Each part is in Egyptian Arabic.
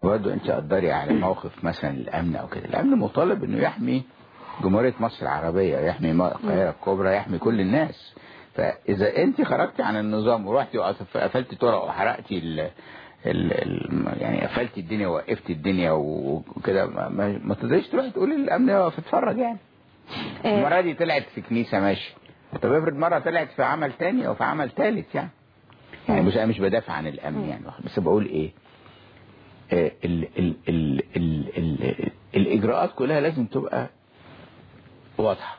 برضه انت قدري على موقف مثلا الامن او كده الامن مطالب انه يحمي جمهوريه مصر العربيه يحمي القاهره الكبرى يحمي كل الناس فاذا انت خرجتي عن النظام ورحتي وقفلتي طرق وحرقتي ال ال ال يعني قفلتي الدنيا ووقفتي الدنيا وكده ما, ما تقدريش تروحي تقولي للامن اقف اتفرج يعني المره دي طلعت في كنيسه ماشي طب افرض مره طلعت في عمل تاني او في عمل ثالث يعني يعني مش انا مش بدافع عن الامن يعني بس بقول ايه ال ال ال ال ال الاجراءات كلها لازم تبقى واضحه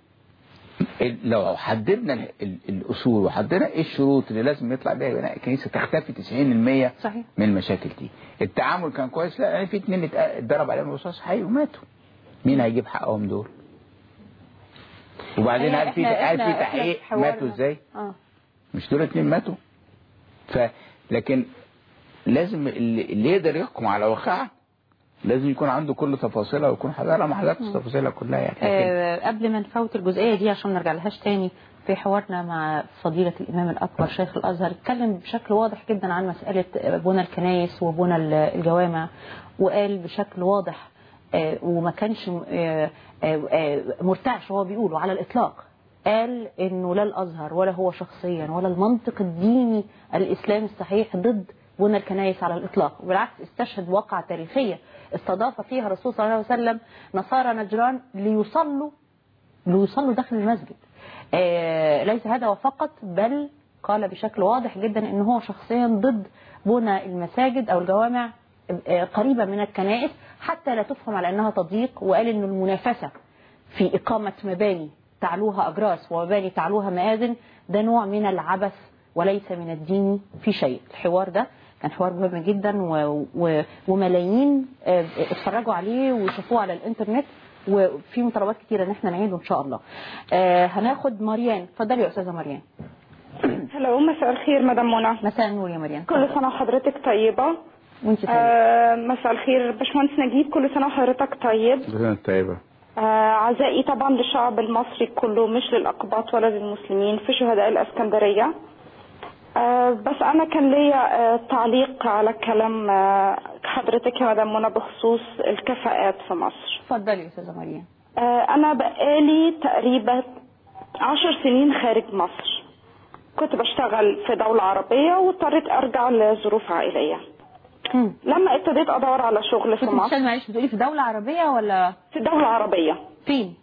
لو حددنا الاصول وحددنا ايه الشروط اللي لازم يطلع بيها بناء الكنيسه تختفي 90% صحيح. من المشاكل دي التعامل كان كويس لا يعني في اتنين اتضرب عليهم رصاص حي وماتوا مين هيجيب حقهم دول وبعدين هل في هل في تحقيق ماتوا ازاي اه مش دول اتنين ماتوا ف لكن لازم اللي, اللي يقدر يحكم على واقعها لازم يكون عنده كل تفاصيلها ويكون حضرها ما حضرتش تفاصيلها كلها يعني آه قبل ما نفوت الجزئيه دي عشان ما نرجع لهاش تاني في حوارنا مع فضيلة الإمام الأكبر شيخ الأزهر اتكلم بشكل واضح جدا عن مسألة بنى الكنايس وبنى الجوامع وقال بشكل واضح آه وما كانش آه مرتعش هو بيقوله على الإطلاق قال انه لا الازهر ولا هو شخصيا ولا المنطق الديني الاسلامي الصحيح ضد بنى الكنائس على الاطلاق وبالعكس استشهد واقعة تاريخية استضاف فيها الرسول صلى الله عليه وسلم نصارى نجران ليصلوا ليصلوا داخل المسجد آه ليس هذا وفقط بل قال بشكل واضح جدا ان هو شخصيا ضد بنى المساجد او الجوامع آه قريبة من الكنائس حتى لا تفهم على انها تضييق وقال ان المنافسة في اقامة مباني تعلوها أجراس ومباني تعلوها مآذن ده نوع من العبث وليس من الدين في شيء الحوار ده كان حوار مهم جدا و... و... وملايين اتفرجوا عليه وشافوه على الانترنت وفي مطالبات كتيرة ان احنا نعيده ان شاء الله آه هناخد مريان اتفضلي يا استاذه مريان هلو مساء الخير مدام منى مساء النور يا مريان كل سنه وحضرتك طيبه وانت طيبه آه مساء الخير باشمهندس نجيب كل سنه وحضرتك طيب سنة طيبة آه عزائي طبعا للشعب المصري كله مش للأقباط ولا للمسلمين في شهداء الإسكندرية آه بس أنا كان ليا آه تعليق على كلام آه حضرتك يا مدام منى بخصوص الكفاءات في مصر اتفضلي يا استاذه مريم آه أنا بقالي تقريبا عشر سنين خارج مصر كنت بشتغل في دولة عربية واضطريت أرجع لظروف عائلية مم. لما ابتديت أدور على شغل في كنت مصر بتشتغلي معلش بتقولي في دولة عربية ولا في دولة عربية فين؟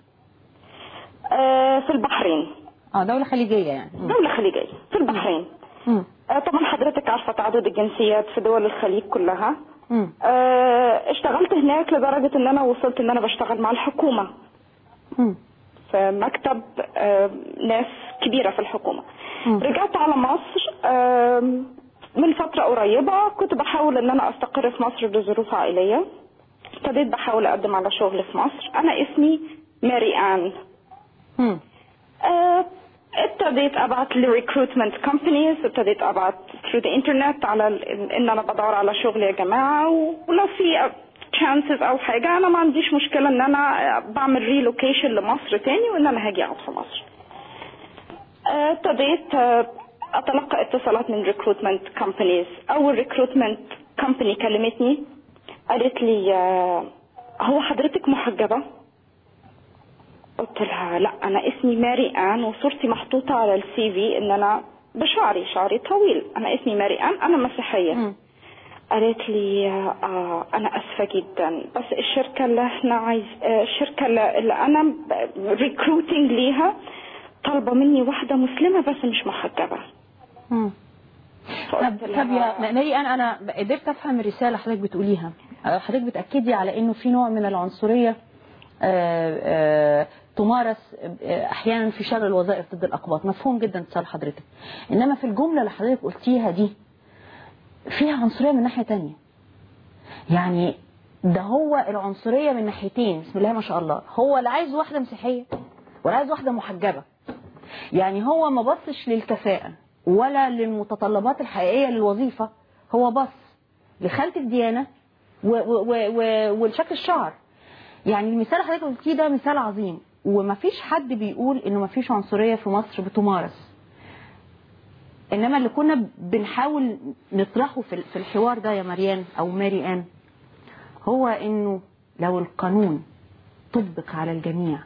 آه في البحرين اه دولة خليجية يعني مم. دولة خليجية في البحرين مم. آه، طبعا حضرتك عارفة تعدد الجنسيات في دول الخليج كلها مم. آه، اشتغلت هناك لدرجة ان انا وصلت ان انا بشتغل مع الحكومة مم. في مكتب آه، ناس كبيرة في الحكومة مم. رجعت على مصر آم، من فترة قريبة كنت بحاول ان انا استقر في مصر لظروف عائلية ابتديت بحاول اقدم على شغل في مصر انا اسمي ماري ان مم. آه، ابتديت ابعت لريكروتمنت كومبانيز ابتديت ابعت ثرو ذا انترنت على ال- ان انا بدور على شغل يا جماعه ولو في تشانسز او حاجه انا ما عنديش مشكله ان انا بعمل ريلوكيشن لمصر تاني وان انا هاجي اقعد في مصر آه، ابتديت آه، اتلقى اتصالات من ريكروتمنت كومبانيز اول ريكروتمنت كومباني كلمتني قالت لي آه، هو حضرتك محجبه قلت لها لا انا اسمي ماري ان وصورتي محطوطه على السي في ان انا بشعري شعري طويل انا اسمي ماري ان انا مسيحيه مم. قالت لي آه انا اسفه جدا بس الشركه اللي احنا عايز آه، الشركه اللي اللي انا ريكروتنج ليها طالبه مني واحده مسلمه بس مش محجبه مم. طب فقلت طب لها- يا ماري انا انا قدرت افهم الرساله حضرتك بتقوليها آه، حضرتك بتاكدي على انه في نوع من العنصريه آه، آه، تمارس آه، احيانا في شغل الوظائف ضد الاقباط مفهوم جدا اتصال حضرتك انما في الجمله اللي حضرتك قلتيها دي فيها عنصريه من ناحيه تانية يعني ده هو العنصريه من ناحيتين بسم الله ما شاء الله هو لا عايز واحده مسيحيه ولا عايز واحده محجبه يعني هو ما بصش للكفاءة ولا للمتطلبات الحقيقية للوظيفة هو بص لخالة الديانة و و و و ولشكل الشعر يعني المثال اللي حضرتك قلتيه ده مثال عظيم ومفيش حد بيقول انه مفيش عنصرية في مصر بتمارس انما اللي كنا بنحاول نطرحه في في الحوار ده يا مريان او ماري ان هو انه لو القانون طبق على الجميع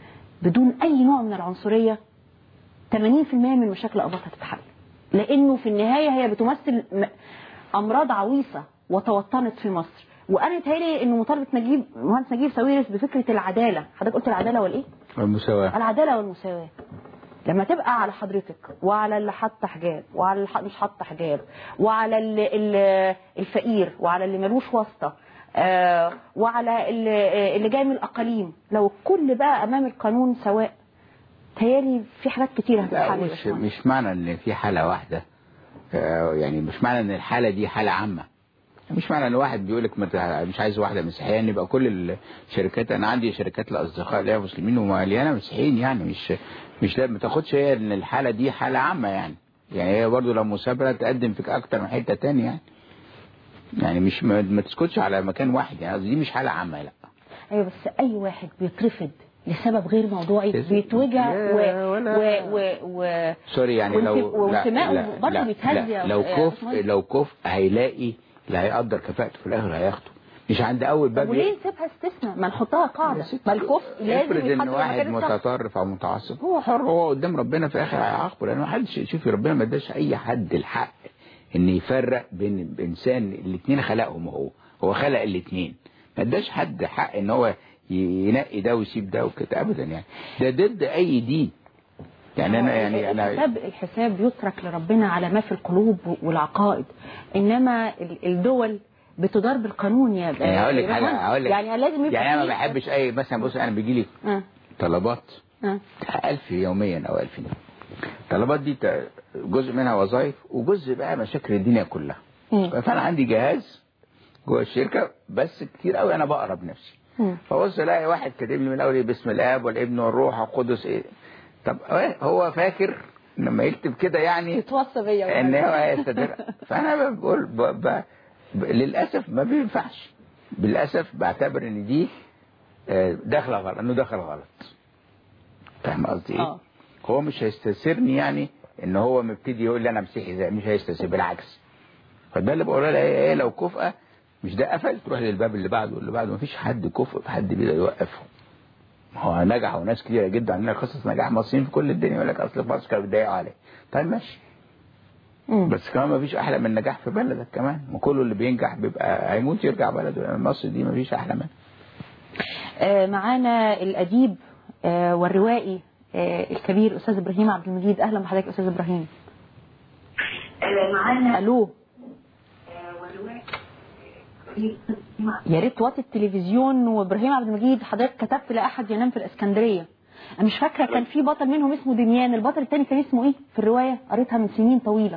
بدون اي نوع من العنصريه 80% من مشاكل الاباط هتتحل لانه في النهايه هي بتمثل م- امراض عويصه وتوطنت في مصر وانا يتهيألي انه مطالبه نجيب مهندس نجيب ساويرس بفكره العداله حضرتك قلت العداله والايه؟ والمساواة العداله والمساواه لما تبقى على حضرتك وعلى اللي حاطه حجاب وعلى اللي ح- مش حاطه حجاب وعلى اللي اللي الفقير وعلى اللي ملوش واسطه آه وعلى اللي, اللي جاي من الاقاليم لو الكل بقى امام القانون سواء تهيالي في حاجات كتير لا هتتحل يا مش باشمهندس. مش معنى ان في حالة واحدة آه، يعني مش معنى ان الحالة دي حالة عامة مش معنى ان واحد بيقول لك مش عايز واحدة مسيحية ان يبقى كل الشركات انا عندي شركات لاصدقاء ليا مسلمين ومليانة مسيحيين يعني مش مش لا- ما تاخدش هي ان الحالة دي حالة عامة يعني يعني هي برضو لو مسابقة تقدم فيك اكتر من حتة تانية يعني يعني مش ما, ما تسكتش على مكان واحد يعني قصدي دي مش حالة عامة لا ايوه بس اي واحد بيترفض لسبب غير موضوعي بس- بيتوجع و يا ولا- و و, و سوري يعني لو وانت- وانتمائه برضه بيتهز يا لو أستاذ كف باشمهندس. لو كف هيلاقي اللي هيقدر كفاءته في الاخر هياخده مش عند اول طب باب وليه نسيبها استثناء ما نحطها قاعده ما الكفء لازم افرض يتحط ان في واحد المكان الصح. متطرف او متعصب هو حر هو قدام ربنا في الاخر هيعاقبه لان ما حدش شوفي ربنا ما اداش اي حد الحق ان يفرق بين انسان الاثنين خلقهم هو هو خلق الاثنين ما اداش حد حق ان هو ينقي ده ويسيب ده وكده ابدا يعني ده ضد اي دين يعني انا يعني انا الحساب الحساب يترك لربنا على ما في القلوب والعقائد انما ال- الدول بتدار بالقانون يا يعني هقول لك يا حاجه باشمهندس. هقول لك يعني لازم يبقى يعني انا ما في- بحبش اي مثلا بص انا بيجي لي آه. طلبات آه. ألف يوميا أو ألف يوم الطلبات دي ت- جزء منها وظائف وجزء بقى مشاكل الدنيا كلها مم. فأنا عندي جهاز جوه الشركة بس كتير قوي أنا بقرا بنفسي مم. فبص الاقي واحد كاتب لي من الأول إيه باسم الآب والابن والروح القدس إيه طب هو فاكر لما يكتب كده يعني اتوصى بيا ان هو هيستدر فانا بقول ب... ب... ب... للاسف ما بينفعش بالاسف بعتبر ان دي آه، داخله غلط انه داخل غلط فاهم قصدي ايه؟ آه. هو مش هيستثيرني يعني ان هو مبتدي يقول لي انا مسيحي زي مش هيستثير بالعكس فده اللي بقوله لها ايه إيه لو كفءه مش ده قفل تروح للباب اللي بعده واللي بعده مفيش حد كفء في حد بيقدر يوقفه ما هو نجح وناس كتيره جدا عندنا قصص نجاح مصريين في كل الدنيا يقول لك اصل في مصر كانوا بيتضايقوا عليه طيب ماشي مم. بس كمان ما فيش احلى من النجاح في بلدك كمان ما كله اللي بينجح بيبقى هيموت يرجع بلده لان مصر دي ما فيش احلى منها آه، معانا الأديب آه، والروائي آه، الكبير أستاذ إبراهيم عبد المجيد أهلا بحضرتك أستاذ إبراهيم معانا ألو يا ريت توطي التلفزيون وإبراهيم عبد المجيد حضرتك كتبت لا أحد ينام في الإسكندرية أنا مش فاكرة كان في بطل منهم اسمه دميان البطل التاني كان اسمه إيه في الرواية قريتها من سنين طويلة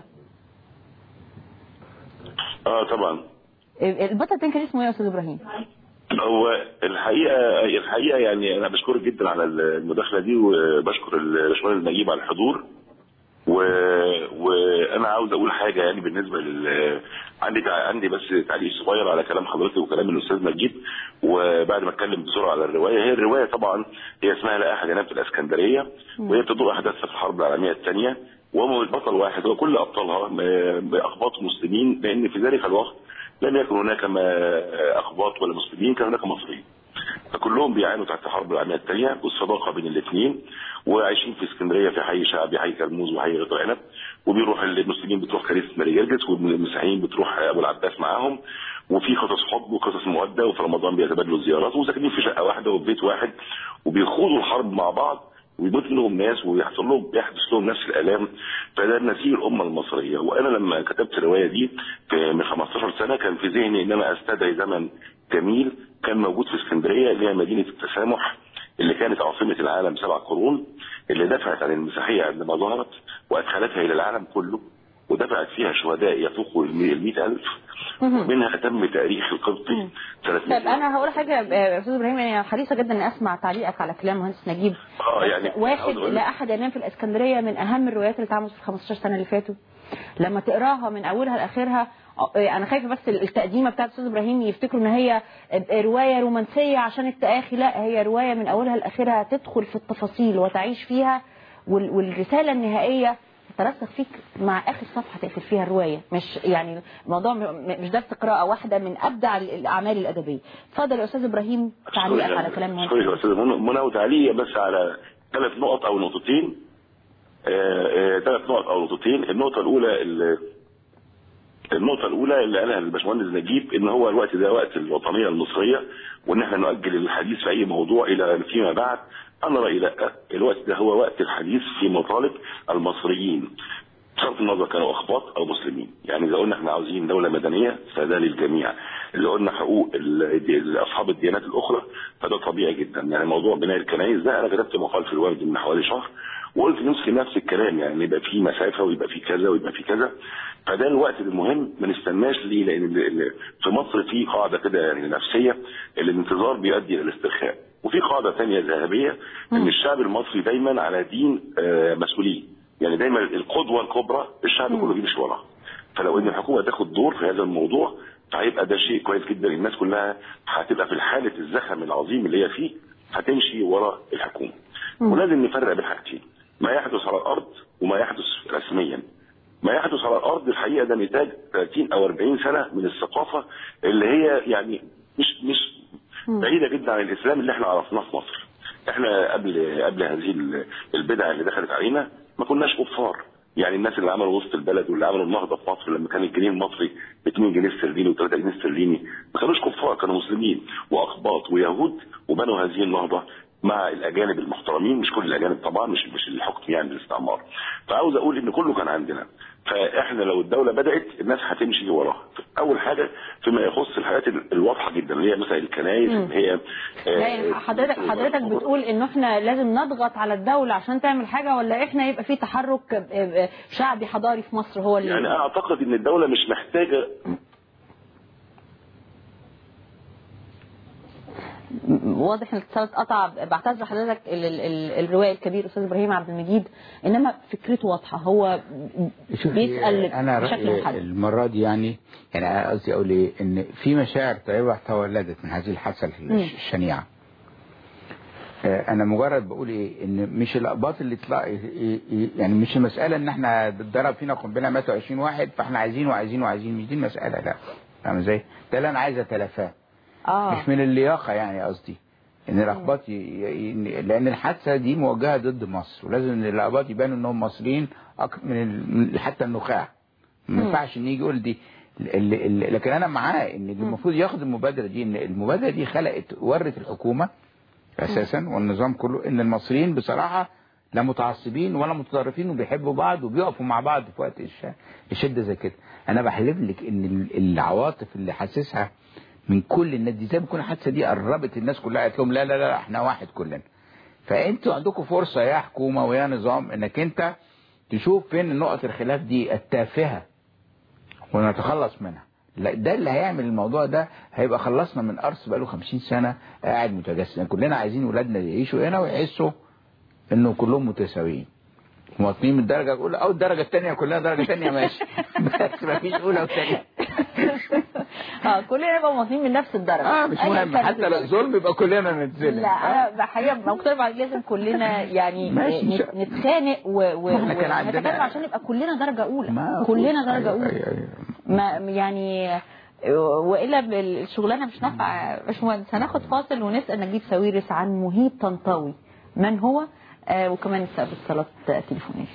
اه طبعا آه، البطل التاني كان اسمه إيه يا أستاذ إبراهيم هو الحقيقه الحقيقه يعني انا بشكرك جدا على المداخله دي وبشكر الباشمهندس نجيب على الحضور و... وانا عاوز اقول حاجه يعني بالنسبه لل عندي تع... عندي بس تعليق صغير على كلام حضرتك وكلام الاستاذ نجيب وبعد ما اتكلم بسرعه على الروايه هي الروايه طبعا هي اسمها لا احد ينام في الاسكندريه وهي بتدور احداث في الحرب العالميه الثانيه وهو مش بطل واحد هو كل ابطالها م- باخباط مسلمين لان في ذلك الوقت لم يكن هناك ما اخباط ولا مسلمين كان هناك مصريين فكلهم بيعانوا تحت الحرب العالميه الثانيه والصداقه بين الاثنين وعايشين في اسكندريه في حي شعبي حي كرموز وحي غيط عنب وبيروح المسلمين بتروح كنيسه ماري جرجس والمسيحيين بتروح ابو العباس معاهم وفي قصص حب وقصص موده وفي رمضان بيتبادلوا زيارات وساكنين في شقه واحده وفي بيت واحد وبيخوضوا الحرب مع بعض ويموت منهم ناس ويحصل لهم يحدث لهم نفس الالام فده نسيج الامه المصريه وانا لما كتبت الروايه دي في من 15 سنه كان في ذهني ان انا استدعي زمن جميل كان موجود في اسكندريه اللي هي مدينه التسامح اللي كانت عاصمه العالم سبع قرون اللي دفعت عن المسيحيه عندما ظهرت وادخلتها الى العالم كله ودفعت فيها شهداء يفوقوا ال 100000 ومنها تم تاريخ القبطي سنه طيب انا هقول حاجه يا استاذ ابراهيم انا حريصه جدا ان اسمع تعليقك على كلام مهندس نجيب اه بس يعني واحد عاوز أقول- لا احد ينام في الاسكندريه من اهم الروايات اللي اتعملت في ال 15 سنه اللي فاتوا لما تقراها من اولها لاخرها آه، انا خايفه بس التقديمه بتاعت استاذ ابراهيم يفتكروا ان هي روايه رومانسيه عشان التآخي لا هي روايه من اولها لاخرها تدخل في التفاصيل وتعيش فيها وال- والرساله النهائيه تترسخ فيك مع اخر صفحه تقفل فيها الروايه مش يعني الموضوع م- م- مش درس قراءه واحده من ابدع ال- الاعمال الادبيه اتفضل يا استاذ ابراهيم تعليقك على كلام شكرا يا المهندس استاذ منى منى وتعليق بس على ثلاث نقط او نقطتين ثلاث نقط او نقطتين النقطه الاولى ال- النقطة الأولى اللي قالها الباشمهندس نجيب إن هو الوقت ده وقت الوطنية المصرية وإن إحنا نؤجل الحديث في أي موضوع إلى فيما بعد أنا رأيي لا الوقت ده هو وقت الحديث في مطالب المصريين بصرف النظر كانوا أخباط أو مسلمين يعني إذا قلنا إحنا عاوزين دولة مدنية فده للجميع اللي قلنا حقوق ال- أصحاب الديانات الأخرى فده طبيعي جدا يعني موضوع بناء الكنائس ده أنا كتبت مقال في الوفد من حوالي شهر وقلت نفسي نفس الكلام يعني يبقى في مسافه ويبقى في كذا ويبقى في كذا فده الوقت المهم ما نستناش ليه لان ال- ال- في مصر في قاعده كده يعني نفسيه الانتظار بيؤدي الى الاسترخاء وفي قاعده ثانيه ذهبيه ان الشعب المصري دايما على دين آه، مسؤولين يعني دايما القدوه الكبرى الشعب كله بيمشي وراها فلو ان الحكومه تاخد دور في هذا الموضوع فهيبقى ده شيء كويس جدا الناس كلها هتبقى في حاله الزخم العظيم اللي هي فيه هتمشي ورا الحكومه ولازم نفرق بين حاجتين ما يحدث على الارض وما يحدث رسميا ما يحدث على الارض الحقيقه ده نتاج 30 او 40 سنه من الثقافه اللي هي يعني مش مش بعيده جدا عن الاسلام اللي احنا عرفناه في مصر احنا قبل قبل هذه ال- البدع اللي دخلت علينا ما كناش كفار يعني الناس اللي عملوا وسط البلد واللي عملوا النهضه في مصر لما كان الجنيه المصري ب 2 جنيه استرليني و3 جنيه استرليني ما كانوش كفار كانوا مسلمين واقباط ويهود وبنوا هذه النهضه مع الاجانب المحترمين مش كل الاجانب طبعا مش مش الحكم يعني بالاستعمار فعاوز اقول ان كله كان عندنا فاحنا لو الدوله بدات الناس هتمشي وراها اول حاجه فيما يخص الحاجات ال- الواضحه جدا اللي هي مثلا الكنائس اللي هي لا، آه، حضرتك حضرتك بتقول انه احنا لازم نضغط على الدوله عشان تعمل حاجه ولا احنا يبقى في تحرك آه، آه، شعبي حضاري في مصر هو اللي يعني انا اعتقد ان الدوله مش محتاجه واضح ان الاتصال اتقطع بعتذر لحضرتك ال- ال- ال- الروائي الكبير استاذ ابراهيم عبد المجيد انما فكرته واضحه هو شوفي، بيسال انا بشكل رأيي محدد المره دي يعني يعني أنا قصدي اقول ايه ان في مشاعر طيبه تولدت من هذه الحادثه الشنيعه آه، انا مجرد بقول ايه ان مش الاقباط اللي طلع يعني مش المساله ان احنا اتضرب فينا قنبله ماتوا 20 واحد فاحنا عايزين وعايزين وعايزين مش دي المساله لا فاهم ازاي؟ ده اللي انا عايز اتلافاه اه مش من اللياقه يعني قصدي ان الاقباط ي... ي... لان الحادثه دي موجهه ضد مصر ولازم ان الاقباط يبانوا انهم مصريين أك... من, ال... من حتى النخاع ما ينفعش ان يجي يقول دي ال... ال... لكن انا معاه ان المفروض ياخد المبادره دي ان المبادره دي خلقت ورت الحكومه اساسا والنظام كله ان المصريين بصراحه لا متعصبين ولا متطرفين وبيحبوا بعض وبيقفوا مع بعض في وقت الش... الشده زي كده انا بحلف لك ان ال- العواطف اللي حاسسها من كل الناس دي زي ما تكون الحادثه دي قربت الناس كلها قالت لهم لا لا لا احنا واحد كلنا فانتوا عندكم فرصه يا حكومه ويا نظام انك انت تشوف فين نقط الخلاف دي التافهه ونتخلص منها لا ده اللي هيعمل الموضوع ده هيبقى خلصنا من ارض بقاله 50 سنه قاعد متجسد يعني كلنا عايزين ولادنا يعيشوا هنا ويحسوا انه كلهم متساويين مواطنين من الدرجه الاولى او الدرجه الثانيه كلها درجه ثانيه ماشي بس ما فيش اولى وثانيه اه كلنا نبقى مواطنين من نفس الدرجه اه مش أيا مهم كانت حتى لو ظلم يبقى كلنا نتظلم لا انا بحقيقه مقتنعه لازم كلنا يعني ماشي، إن نت- شاء- نتخانق و- و- ما إحنا كان عندنا- ونتكلم عشان نبقى كلنا درجه اولى ما كلنا درجه أيوة، اولى أيوة، أيوة. ما يعني والا بال- الشغلانه مش نافعه يا باشمهندس هناخد فاصل ونسال نجيب ساويرس عن مهيب طنطاوي من هو آه وكمان نستقبل اتصالات تليفونيه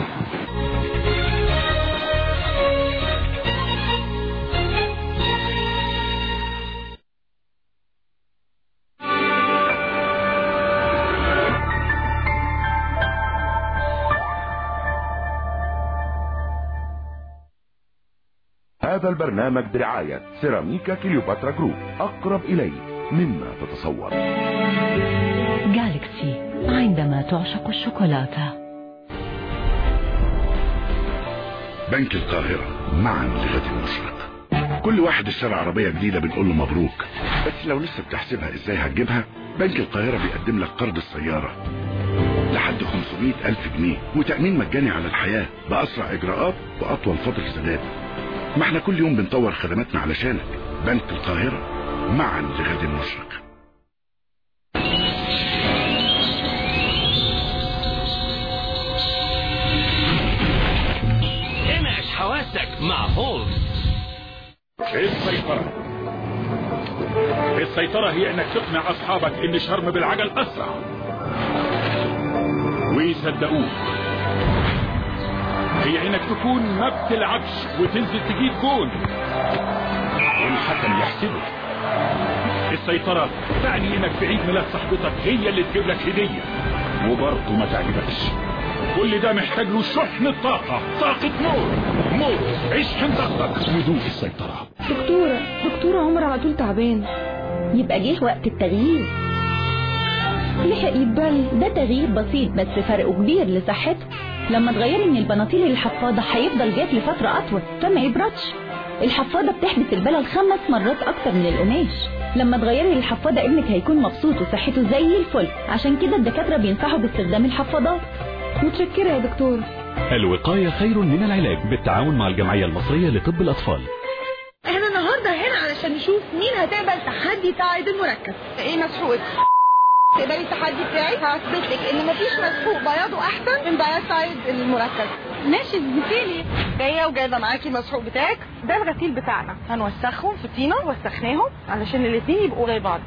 هذا البرنامج برعاية سيراميكا كليوباترا جروب أقرب إليك مما تتصور جالكسي عندما تعشق الشوكولاتة بنك القاهرة معا لغد المشرق كل واحد اشترى عربية جديدة بنقول له مبروك بس لو لسه بتحسبها ازاي هتجيبها بنك القاهرة بيقدم لك قرض السيارة لحد 500 ألف جنيه وتأمين مجاني على الحياة بأسرع إجراءات وأطول فترة سداد ما احنا كل يوم بنطور خدماتنا علشانك بنك القاهرة معا لغد المشرق مع هولمز السيطرة السيطرة هي انك تقنع اصحابك ان شرم بالعجل اسرع ويصدقوك هي انك تكون ما بتلعبش وتنزل تجيب جول والحكم يحسبك السيطرة تعني انك في عيد ميلاد صاحبتك هي اللي تجيب لك هدية وبرضه ما تعجبكش كل ده محتاج له شحن طاقة طاقة نور نور اشحن طاقتك ودوق السيطرة دكتورة دكتورة عمر على طول تعبان يبقى جه وقت التغيير لحق يتبل ده تغيير بسيط بس فرقه كبير لصحته لما تغيري من البناطيل للحفاضة هيفضل جاف لفترة أطول فما يبردش الحفاضة بتحبس البلل خمس مرات أكتر من القماش لما تغيري للحفاضة ابنك هيكون مبسوط وصحته زي الفل عشان كده الدكاترة بينصحوا باستخدام الحفاضات متشكرة يا دكتور الوقاية خير من العلاج بالتعاون مع الجمعية المصرية لطب الأطفال احنا النهارده هنا علشان نشوف مين هتقبل تحدي تعايد المركب ايه مسحوق تقبلي التحدي بتاعي هثبت لك ان مفيش مسحوق بياضه احسن من بياض تعايد المركب ماشي اثبتيلي جايه وجايبه معاكي المسحوق بتاعك ده الغسيل بتاعنا هنوسخهم في طينه وسخناهم علشان الاثنين يبقوا زي بعض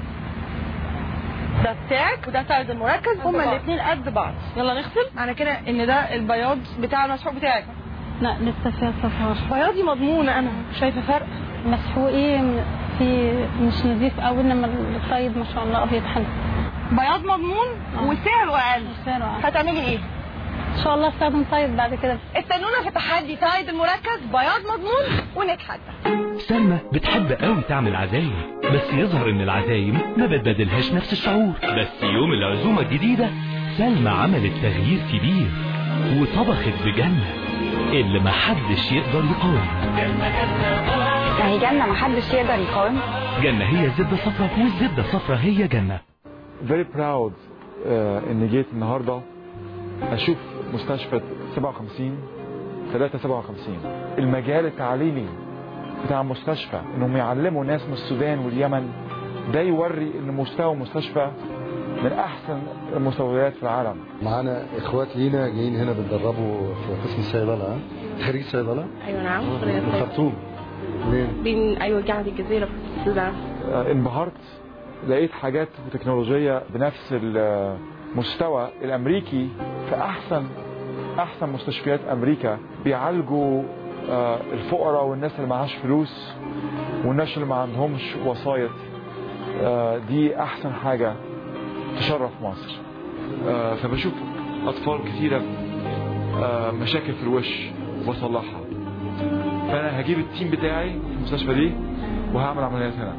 ده بتاعك وده تعايد المركز هما الاثنين قد بعض يلا نغسل معنى كده ان ده البياض بتاع المسحوق بتاعك لا لسه فيها صفار بياضي مضمونة أنا شايفة فرق مسحوقين في مش نظيف قوي انما الطيب ما شاء الله ابيض حلو بياض مضمون وسعره أقل سعره أقل. هتعملي إيه؟ ان شاء الله استخدم طيب بعد كده استنونا في تحدي تايد المركز بياض مضمون ونتحدى سلمى بتحب قوي تعمل عزايم بس يظهر ان العزايم ما بتبادلهاش نفس الشعور بس يوم العزومة الجديدة سلمى عملت تغيير كبير وطبخت بجنة اللي محدش يقدر يقاوم ما هي جنة محدش يقدر يقاوم جنة هي الزبدة صفرا والزبدة صفرا هي جنة very proud آه، اني جيت النهارده اشوف مستشفى 57 357 المجال التعليمي بتاع المستشفى انهم يعلموا ناس من السودان واليمن ده يوري ان مستوى المستشفى من احسن المستويات في العالم معانا اخوات لينا جايين هنا بندربوا في قسم الصيدله ها؟ خريج صيدله ايوه نعم من الخرطوم منين بين ايوه جامعه الجزيره في السودان آه، انبهرت لقيت حاجات وتكنولوجية بنفس المستوى الامريكي في احسن احسن مستشفيات امريكا بيعالجوا آه، الفقراء والناس اللي معهاش فلوس والناس اللي ما عندهمش وسايط آه، دي احسن حاجة تشرف مصر آه، فبشوف اطفال كثيرة آه، مشاكل في الوش وبصلحها فانا هجيب التيم بتاعي في المستشفى دي وهعمل عمليات هنا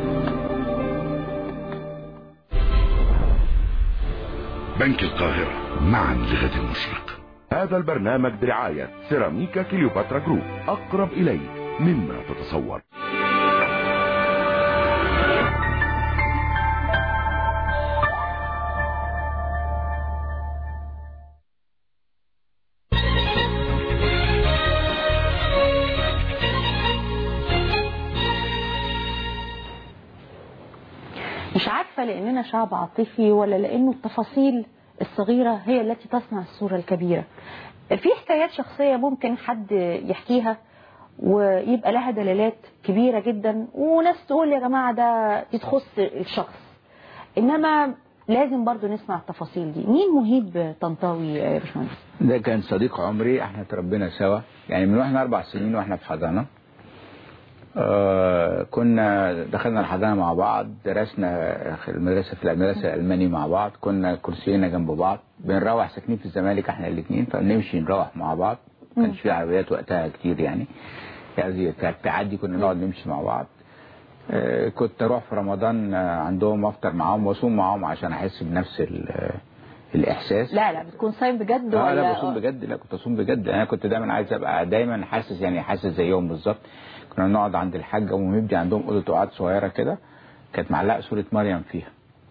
بنك القاهرة معا لغد المشرق هذا البرنامج برعاية سيراميكا كليوباترا جروب أقرب إليك مما تتصور مش عارفة لأننا شعب عاطفي ولا لأنه التفاصيل الصغيرة هي التي تصنع الصورة الكبيرة في حكايات شخصية ممكن حد يحكيها ويبقى لها دلالات كبيرة جدا وناس تقول يا جماعة ده دي تخص الشخص إنما لازم برضو نسمع التفاصيل دي مين مهيب طنطاوي يا باشمهندس ده كان صديق عمري احنا تربينا سوا يعني من واحنا اربع سنين واحنا في حضانه آه كنا دخلنا الحضانه مع بعض درسنا في المدرسه في المدرسه الالماني مع بعض كنا كرسينا جنب بعض بنروح ساكنين في الزمالك احنا الاثنين فبنمشي نروح مع بعض ما كانش في عربيات وقتها كتير يعني يعني كانت تعدي كنا نقعد نمشي مع بعض آه كنت اروح في رمضان آه، عندهم افطر معاهم واصوم معاهم عشان احس بنفس ال- آه، الاحساس لا لا بتكون صايم بجد اه ولا لا بصوم بجد لا كنت اصوم بجد انا كنت دايما عايز ابقى دايما حاسس يعني حاسس زيهم بالظبط كنا نقعد عند الحاجه ام مبدي عندهم اوضه قعاد صغيره كده كانت معلقه صوره مريم فيها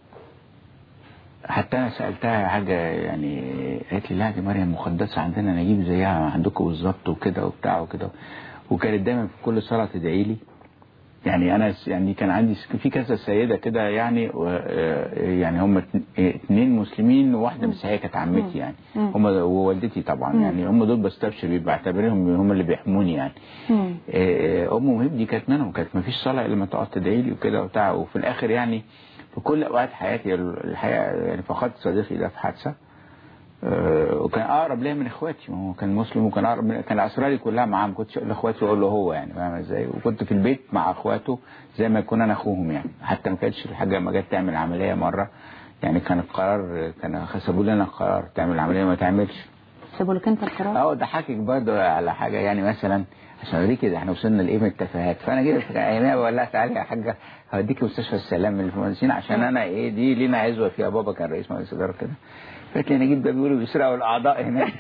حتى انا سالتها حاجه يعني قالت لي لا دي مريم مقدسه عندنا نجيب زيها عندكم بالظبط وكده وبتاع وكده وكانت دايما في كل صلاه تدعي لي يعني انا س- يعني كان عندي س- في كذا سيده كده يعني و- آه، يعني هم اتن- اثنين مسلمين وواحده مسيحيه كانت عمتي يعني مم. هم ووالدتي طبعا مم. يعني هم دول بستبشر بيه بعتبرهم هم اللي بيحموني يعني مم. آه، ام مهيب دي كانت منهم كانت ما فيش صلاه الا لما تقعد تدعي لي وكده وبتاع وفي الاخر يعني في كل اوقات حياتي الحقيقه يعني فقدت صديقي ده في حادثه آه، وكان اقرب ليا من اخواتي هو كان مسلم وكان اقرب من كان اسراري كلها معاه ما كنتش اقول لاخواتي واقول له هو يعني فاهم ازاي وكنت في البيت مع اخواته زي ما يكون انا اخوهم يعني حتى ما كانتش الحاجه ما جت تعمل عمليه مره يعني كان القرار كان سابوا لنا القرار تعمل العمليه ما تعملش سيبوا لك انت القرار اه ده حاكك برضه على حاجه يعني مثلا عشان اوريك كده احنا وصلنا لايه من التفاهات فانا جيت في ايامها بقول لها تعالي يا حاجه هوديكي مستشفى السلام اللي في المهندسين عشان انا ايه دي لينا عزوه فيها بابا كان رئيس مجلس اداره كده فقالت لي نجيب ده بيقولوا بيسرقوا الاعضاء هناك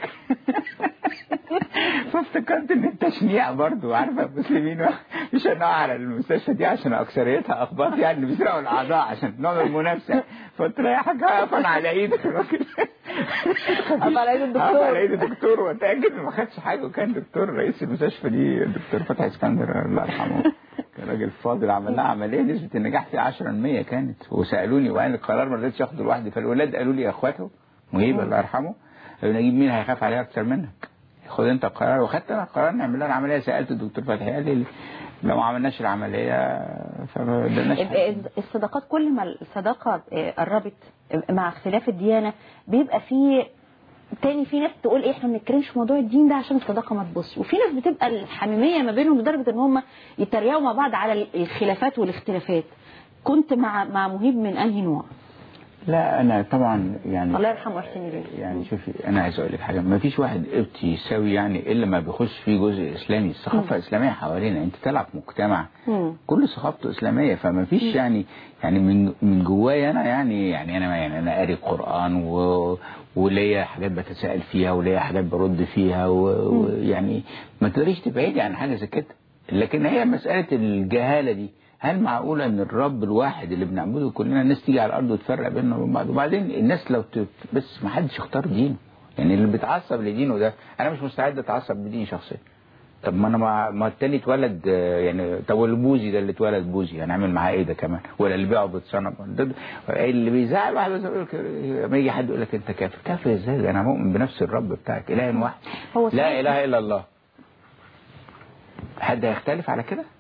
فافتكرت ان التشنيع برضه عارفه المسلمين بيشنعوا على المستشفى دي عشان اكثريتها اخباط يعني اللي بيسرقوا الاعضاء عشان نوع من المنافسه فقلت لها يا حاجه اقف انا على ايد الراجل أقف على ايد الدكتور. أقف على ايد الدكتور واتاكد إنه ما خدش حاجه وكان دكتور رئيس المستشفى دي الدكتور فتحي اسكندر الله يرحمه كان راجل فاضل عمل لها عمليه نسبه النجاح فيها 10% كانت وسالوني وقال القرار ما رضيتش اخده لوحدي فالولاد قالوا لي يا اخواته مهيب الله يرحمه قالوا نجيب مين هيخاف عليها اكتر منك خد انت القرار وخدت انا القرار نعمل لها العمليه سالت الدكتور فتحي قال لي لو ما عملناش العمليه فما قدرناش ال- الصداقات كل ما الصداقة آه، قربت مع اختلاف الديانة بيبقى في تاني في ناس تقول ايه احنا ما بنتكلمش في موضوع الدين ده عشان الصداقه ما تبص وفي ناس بتبقى الحميميه ما بينهم لدرجه ان هم يتريقوا مع بعض على الخلافات والاختلافات كنت مع مع مهيب من انهي نوع؟ لا انا طبعا يعني الله يرحمه ويحسن اليه يعني شوفي انا عايز اقول لك حاجه ما فيش واحد قبطي يساوي يعني الا ما بيخش فيه جزء اسلامي الثقافه الاسلاميه حوالينا انت تلعب في مجتمع مم. كل ثقافته اسلاميه فما فيش يعني يعني من من جوايا انا يعني يعني انا يعني انا قاري قران و وليا حاجات بتساءل فيها وليا حاجات برد فيها و- ويعني ما تقدريش تبعدي عن حاجه زي كده لكن هي مساله الجهاله دي هل معقوله ان الرب الواحد اللي بنعبده كلنا الناس تيجي على الارض وتفرق بيننا وبين بعض وبعدين الناس لو ت... بس ما حدش يختار دينه يعني اللي بيتعصب لدينه ده انا مش مستعد اتعصب بديني شخصيا طب ما انا ما, ما التاني اتولد آه، يعني طب والبوذي ده اللي اتولد بوذي هنعمل معاه ايه ده كمان ولا اللي بيعبد بتصنم ده ده- اللي بيزعل واحد بس يقول لك لما يجي حد يقول لك انت كافر كافر ازاي ده انا مؤمن بنفس الرب بتاعك اله واحد هو لا صحيح. اله الا الله حد هيختلف على كده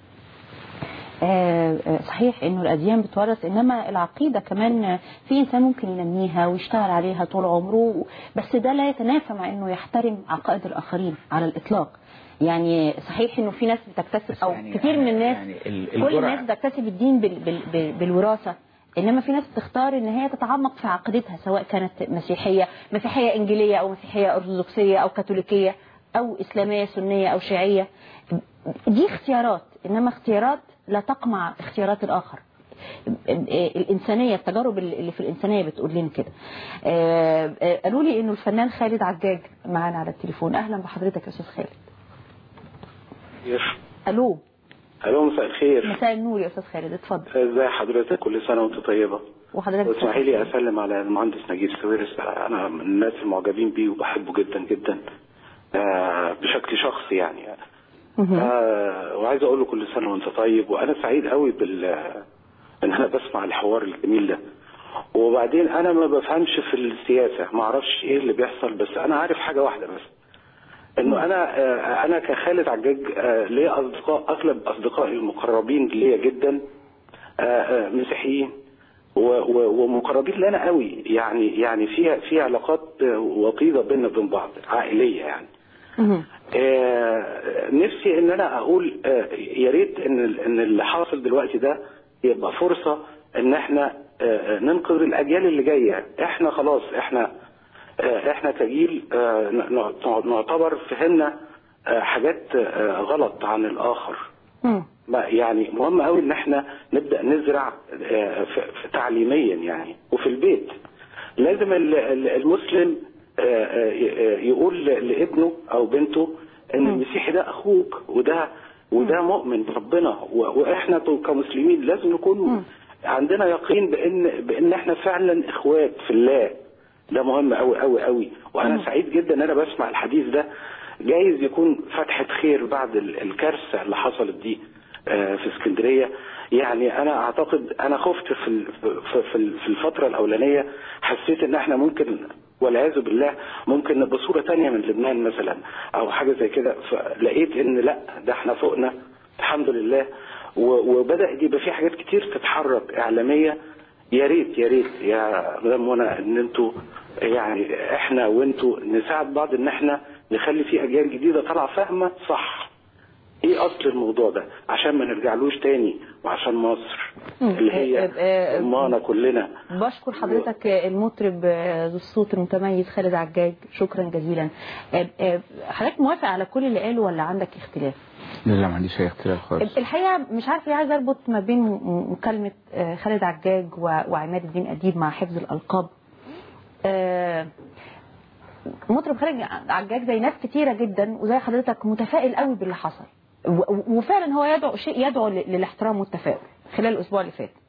آه، آه، صحيح انه الاديان بتورث انما العقيده كمان آه، في انسان ممكن ينميها ويشتغل عليها طول عمره بس ده لا يتنافى مع انه يحترم عقائد الاخرين على الاطلاق يعني صحيح انه في ناس بتكتسب او يعني كتير من الناس يعني ال- كل الجرعة- الناس بتكتسب الدين بال بال بال بالوراثه انما في ناس بتختار ان هي تتعمق في عقيدتها سواء كانت مسيحيه مسيحيه انجيليه او مسيحيه ارثوذكسيه او كاثوليكيه او اسلاميه سنيه او شيعيه دي اختيارات انما اختيارات لا تقمع اختيارات الاخر الانسانيه التجارب اللي في الانسانيه بتقول لنا كده آه، آه، قالوا لي انه الفنان خالد عجاج معانا على التليفون اهلا بحضرتك يا استاذ خالد الو الو مساء الخير مساء النور يا استاذ خالد اتفضل ازي حضرتك كل سنه وانت طيبه وحضرتك واسمحي لي اسلم على المهندس نجيب سويرس انا من الناس المعجبين بيه وبحبه جدا جدا آه بشكل شخصي يعني آه وعايز اقول له كل سنه وانت طيب وانا سعيد قوي بال ان انا بسمع الحوار الجميل ده وبعدين انا ما بفهمش في السياسه ما اعرفش ايه اللي بيحصل بس انا عارف حاجه واحده بس انه انا آه، انا كخالد عجاج آه، ليا اصدقاء اغلب اصدقائي المقربين ليا جدا آه، آه، مسيحيين و- و- ومقربين لنا قوي يعني يعني في في علاقات آه، وطيده بيننا وبين بعض عائليه يعني آه، نفسي ان انا اقول آه، يا ريت ان ال- ان اللي حاصل دلوقتي ده يبقى فرصه ان احنا آه، آه، ننقذ الاجيال اللي جايه احنا خلاص احنا آه، احنا كجيل آه، ن- نعت- نعتبر فهمنا آه، حاجات آه، غلط عن الاخر ما يعني مهم قوي ان احنا نبدا نزرع آه، في في تعليميا يعني وفي البيت لازم ال- ال- المسلم آه، آه، ي- يقول لابنه او بنته ان المسيحي ده اخوك وده وده مؤمن بربنا و- واحنا كمسلمين لازم نكون عندنا يقين بان بان احنا فعلا اخوات في الله ده مهم قوي قوي قوي وانا سعيد جدا ان انا بسمع الحديث ده جايز يكون فتحة خير بعد ال- الكارثة اللي حصلت دي آه، في اسكندريه يعني انا اعتقد انا خفت في ال- في في- في الفتره الاولانيه حسيت ان احنا ممكن والعياذ بالله ممكن نبقى صوره تانية من لبنان مثلا او حاجه زي كده فلقيت ان لا ده احنا فوقنا الحمد لله و- وبدا يبقى في حاجات كتير تتحرك اعلاميه يا ريت يا ريت يا مدام منى ان انتوا يعني احنا وانتوا نساعد بعض ان احنا نخلي في اجيال جديده طالعه فاهمه صح ايه اصل الموضوع ده عشان ما نرجعلوش تاني وعشان مصر اللي هي امانا كلنا بشكر حضرتك المطرب ذو الصوت المتميز خالد عجاج شكرا جزيلا حضرتك موافق على كل اللي قاله ولا عندك اختلاف لا لا ما عنديش اي اختلاف خالص الحقيقه مش عارفه عايزه اربط ما بين م- مكالمه آه، خالد عجاج و- وعماد الدين اديب مع حفظ الالقاب آه، مطرب خالد عجاج زي ناس كتيره جدا وزي حضرتك متفائل قوي باللي حصل و- و- وفعلا هو يدعو شيء يدعو ل- للاحترام والتفاؤل خلال الاسبوع اللي فات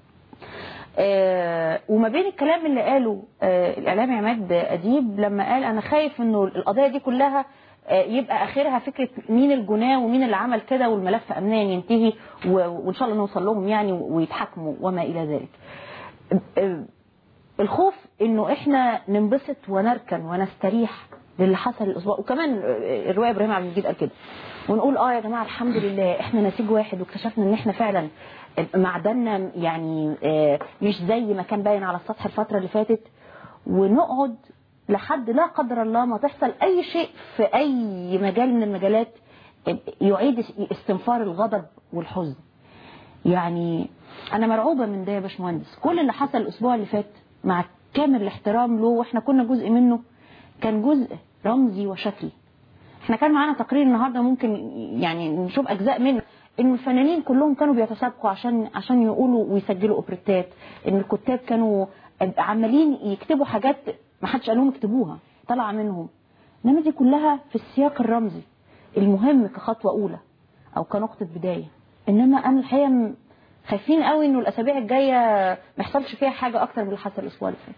آه، وما بين الكلام اللي قاله آه، الاعلامي عماد اديب لما قال انا خايف انه القضيه دي كلها آه، يبقى اخرها فكره مين الجناه ومين اللي عمل كده والملف امنيا ينتهي و- وان شاء الله نوصل لهم يعني ويتحاكموا وما الى ذلك. آه، الخوف انه احنا ننبسط ونركن ونستريح للي حصل الاسبوع وكمان آه، الروايه ابراهيم عبد المجيد قال كده ونقول اه يا جماعه الحمد لله احنا نسيج واحد واكتشفنا ان احنا فعلا معدننا يعني آه، مش زي ما كان باين على السطح الفتره اللي فاتت ونقعد لحد لا قدر الله ما تحصل اي شيء في اي مجال من المجالات يعيد استنفار الغضب والحزن يعني انا مرعوبه من ده يا باشمهندس كل اللي حصل الاسبوع اللي فات مع كامل الاحترام له واحنا كنا جزء منه كان جزء رمزي وشكلي احنا كان معانا تقرير النهارده ممكن يعني نشوف اجزاء منه ان الفنانين كلهم كانوا بيتسابقوا عشان عشان يقولوا ويسجلوا اوبريتات ان الكتاب كانوا عمالين يكتبوا حاجات ما حدش قال لهم يكتبوها طالعه منهم انما دي كلها في السياق الرمزي المهم كخطوه اولى او كنقطه بدايه انما انا الحقيقه م- خايفين قوي انه الاسابيع الجايه ما يحصلش فيها حاجه اكتر من اللي حصل الاسبوع اللي فات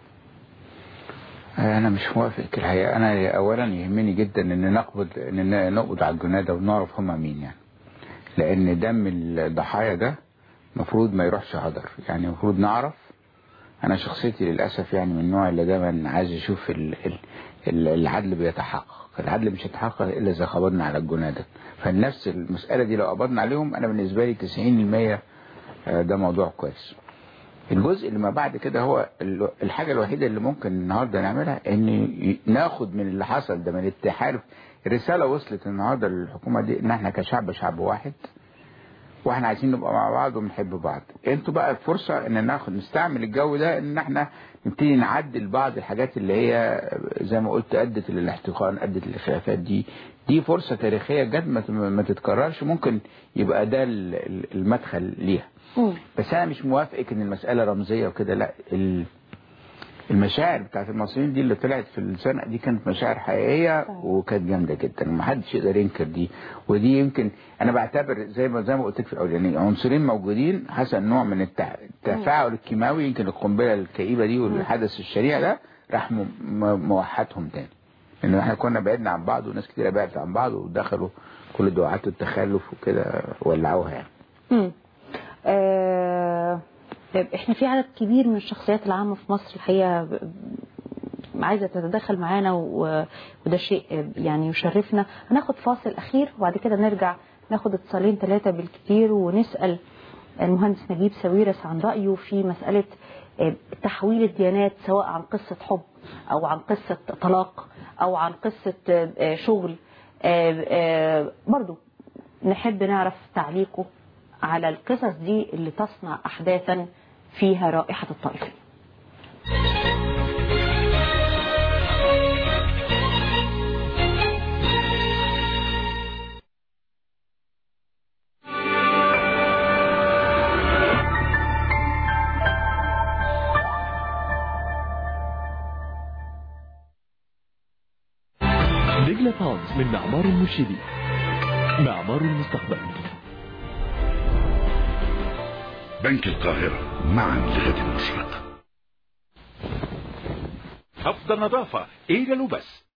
انا مش موافق الحقيقه انا اولا يهمني جدا ان نقبض ان نقبض على الجناده ونعرف هم مين يعني لان دم الضحايا ده المفروض ما يروحش هدر يعني المفروض نعرف انا شخصيتي للاسف يعني من النوع اللي دايما عايز يشوف ال ال ال العدل بيتحقق العدل مش هيتحقق الا اذا قبضنا على الجناده فنفس المساله دي لو قبضنا عليهم انا بالنسبه لي 90% ده موضوع كويس الجزء اللي ما بعد كده هو ال- الحاجة الوحيدة اللي ممكن النهاردة نعملها ان ي- ناخد من اللي حصل ده من التحالف رسالة وصلت النهاردة للحكومة دي ان احنا كشعب شعب واحد واحنا عايزين نبقى مع بعض وبنحب بعض انتوا بقى الفرصة ان ناخد نستعمل الجو ده ان احنا نبتدي نعدل بعض الحاجات اللي هي زي ما قلت ادت للاحتقان ادت للخلافات دي دي فرصة تاريخية جد ما ت- ما تتكررش ممكن يبقى ده ال- ال- المدخل ليها بس انا مش موافقك ان المساله رمزيه وكده لا ال- المشاعر بتاعت المصريين دي اللي طلعت في السنه دي كانت مشاعر حقيقيه وكانت جامده جدا ومحدش يقدر ينكر دي ودي يمكن انا بعتبر زي ما زي ما قلت لك في الاولانيه عنصرين موجودين حصل نوع من التع- التفاعل الكيماوي يمكن القنبله الكئيبه دي والحدث الشريع ده راح م- م- موحدهم تاني لان احنا كنا بعدنا عن بعض وناس كتير بعدت عن بعض ودخلوا كل دعاة التخلف وكده ولعوها يعني مم. آه احنا في عدد كبير من الشخصيات العامة في مصر الحقيقة ب- ب- عايزة تتدخل معانا و- وده شيء يعني يشرفنا هناخد فاصل أخير وبعد كده نرجع ناخد اتصالين ثلاثة بالكثير ونسأل المهندس نجيب ساويرس عن رأيه في مسألة آه، تحويل الديانات سواء عن قصة حب أو عن قصة طلاق أو عن قصة آه، آه، شغل آه، آه، برضو نحب نعرف تعليقه على القصص دي اللي تصنع أحداثا فيها رائحة الطائفة دجلة بانز من معمار المرشدي معمار المستقبل بنك القاهرة معا لغد المشرق أفضل نظافة إيه وبس